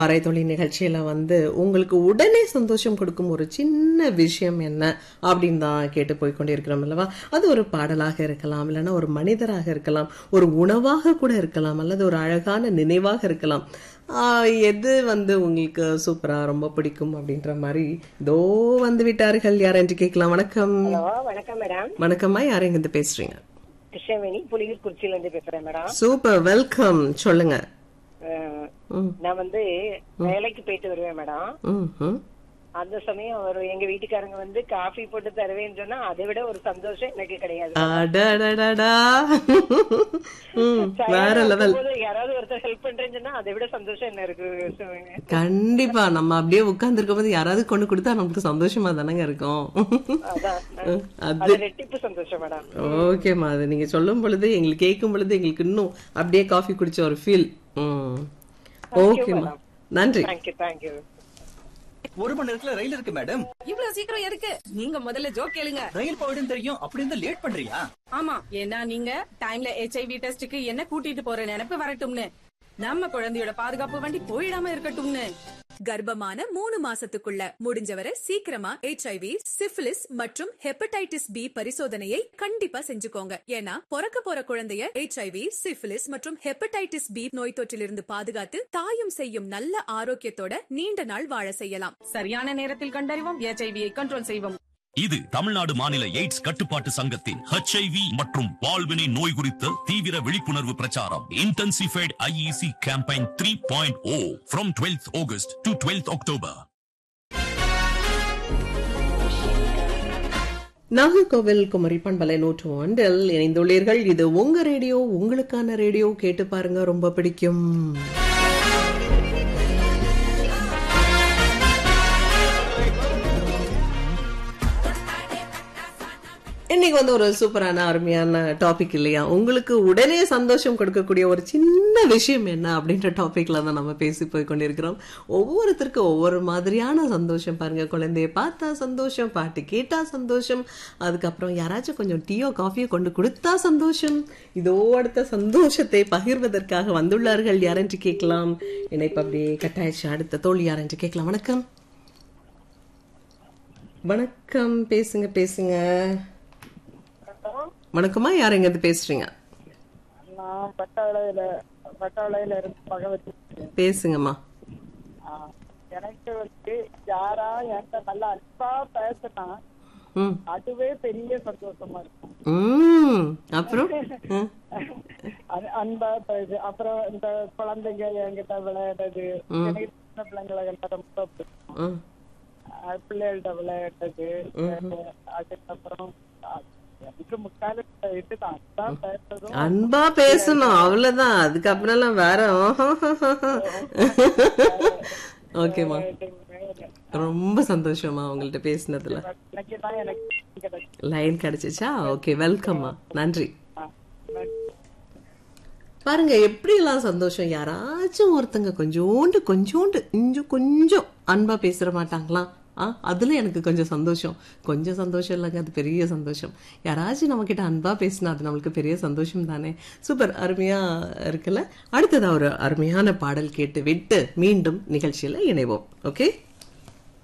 அரைத்தொழி நிகழ்ச்சியில வந்து உங்களுக்கு உடனே சந்தோஷம் கொடுக்கும் ஒரு சின்ன விஷயம் என்ன அப்படின்னு தான் கேட்டு போய் கொண்டிருக்கிறோம் அல்லவா அது ஒரு பாடலாக இருக்கலாம் இல்லைன்னா ஒரு மனிதராக இருக்கலாம் ஒரு உணவாக கூட இருக்கலாம் அல்லது ஒரு அழகான நினைவாக இருக்கலாம் ஆஹ் எது வந்து உங்களுக்கு சூப்பரா ரொம்ப பிடிக்கும் அப்படின்ற மாதிரி இதோ வந்து விட்டார்கள் யார் என்று கேட்கலாம் வணக்கம் ஹலோ வணக்கம் மேடம் வணக்கம்மா யார் எங்கிருந்து பேசுறீங்க கிருஷ்ணவேணி புலியூர் குறிச்சியில இருந்து பேசுறேன் மேடம் சூப்பர் வெல்கம் சொல்லுங்க அஹ், ம் நான் வந்து வேலைக்கு போயிட்டு வருவேன் மேடம் ம் ம் அந்த சமயம் அவர் எங்க வீட்டுக்காரங்க வந்து காஃபி போட்டு தருவேன்னு சொன்னா அதை விட ஒரு சந்தோஷம் எனக்கு கிடையாது அடடடடா. ம், வேற டயர்டா லெவல் இருக்கும்போது யாராவது ஒருத்தர் ஹெல்ப் பண்றேன்னு சொன்னா அதை விட சந்தோஷம் என்ன இருக்கு சொல்லுங்க. கண்டிப்பா நம்ம அப்படியே உட்கார்ந்து போது யாராவது கொண்டு கொடுத்தா நமக்கு சந்தோஷமா தானங்க இருக்கும் அதான் அது அது ரெட்டிப்பு சந்தோஷம் மேடம் ஓகேம்மா அது நீங்க சொல்லும் பொழுது எங்களுக்கு கேட்கும் பொழுது எங்களுக்கு இன்னும் அப்படியே காஃபி குடிச்ச ஒரு ஃபீல் ம் ஓகேம்மா நன்றி தேங்க்யூ தேங்க்யூ ஒரு மணி நேரத்துல ரயில் இருக்கு மேடம் இவ்வளவு சீக்கிரம் எதுக்கு நீங்க முதல்ல ஜோக் கேளுங்க ரயில் போயிடும் தெரியும் அப்படி இருந்தா லேட் பண்றியா ஆமா ஏன்னா நீங்க டைம்ல ஹெச்ஐவி டெஸ்டுக்கு என்ன கூட்டிட்டு போற நினைப்பு வரட்டும்னு நம்ம குழந்தையோட பாதுகாப்பு வண்டி போயிடாம இருக்கட்டும்னு கர்ப்பமான மூணு மாசத்துக்குள்ள முடிஞ்சவரை சீக்கிரமா ஹெச்ஐவி சிஃபிலிஸ் மற்றும் ஹெப்படைட்டிஸ் பி பரிசோதனையை கண்டிப்பா செஞ்சுக்கோங்க ஏன்னா பிறக்க போற குழந்தைய ஹெச்ஐவி சிஃபிலிஸ் மற்றும் ஹெப்படைட்டிஸ் பி நோய் தொற்றிலிருந்து பாதுகாத்து தாயும் செய்யும் நல்ல ஆரோக்கியத்தோட நீண்ட நாள் வாழ செய்யலாம் சரியான நேரத்தில் கண்டறிவோம் ஹெச்ஐவியை கண்ட்ரோல் செய்வோம் இது தமிழ்நாடு மாநில எய்ட்ஸ் கட்டுப்பாட்டு சங்கத்தின் ஹெச்ஐவி மற்றும் பால்வினை நோய் குறித்த தீவிர விழிப்புணர்வு பிரச்சாரம் intensified IEC campaign three point O from twelfth August to twelfth October Nagercoil Kumari பண்பலை நூற்று ஒன்றில் இணைந்துள்ளீர்கள் இது உங்க ரேடியோ உங்களுக்கான ரேடியோ கேட்டு பாருங்க ரொம்ப பிடிக்கும் இன்னைக்கு வந்து ஒரு சூப்பரான அருமையான டாபிக் இல்லையா உங்களுக்கு உடனே சந்தோஷம் கொடுக்கக்கூடிய ஒரு சின்ன விஷயம் என்ன அப்படின்ற டாபிக்ல தான் நம்ம பேசி போய் கொண்டிருக்கிறோம் ஒவ்வொருத்தருக்கும் ஒவ்வொரு மாதிரியான சந்தோஷம் பாருங்க குழந்தைய பார்த்தா சந்தோஷம் பாட்டு கேட்டா சந்தோஷம் அதுக்கப்புறம் யாராச்சும் கொஞ்சம் டீயோ காஃபியோ கொண்டு கொடுத்தா சந்தோஷம் இதோ அடுத்த சந்தோஷத்தை பகிர்வதற்காக வந்துள்ளார்கள் யாரென்று கேட்கலாம் இணைப்பு அப்படியே கட்டாயிடுச்சு அடுத்த தோழி யாரென்று கேட்கலாம் வணக்கம் வணக்கம் பேசுங்க பேசுங்க வணக்கம்மா யார் எங்க இருந்து பேசுறீங்க நான் பட்டாளையில பட்டாளையில இருந்து பகவதி பேசுங்கம்மா ஆ, எனக்கு வந்து யாரா என்கிட்ட நல்லா அன்பா பேசினா ம் அதுவே பெரிய சந்தோஷமா இருக்கும் ம் அப்புறம் ம், அது- அன்பா பேசு அப்புறம் இந்த குழந்தைங்க என்கிட்ட விளையாடுறது எனக்கு சின்ன பிள்ளைங்களை கண்டா ரொம்ப பிடிக்கும் ம், ஆ, பிள்ளைகள்கிட்ட விளையாடுறது அதுக்கப்புறம் ஆ, எனக்கு முக்கால இதுதான் அன்பா பேசுறதும் அன்பா பேசணும் அவ்வளவுதான் அதுக்கப்புறம்லாம் வேற ஓகேம்மா ரொம்ப சந்தோஷமா உங்கள்ட்ட பேசினதுல எனக்கு தான் எனக்கு கிடைக்கும் லைன் கிடைச்சிச்சா ஓகே வெல்கம்மா நன்றி ஆ, நன்றி. பாருங்க எப்படியெல்லாம் சந்தோஷம் யாராச்சும் ஒருத்தங்க கொஞ்சோண்டு கொஞ்சோண்டு கொஞ்சம் கொஞ்சம் அன்பா பேசுற மாட்டாங்களா ஆ அதுல எனக்கு கொஞ்சம் சந்தோஷம் கொஞ்சம் சந்தோஷம் இல்லைங்க அது பெரிய சந்தோஷம் யாராச்சும் நம்ம கிட்ட அன்பா பேசினா அது நம்மளுக்கு பெரிய சந்தோஷம் தானே சூப்பர் அருமையா இருக்குல்ல அடுத்ததா ஒரு அருமையான பாடல் கேட்டு விட்டு மீண்டும் நிகழ்ச்சியில இணைவோம் ஓகே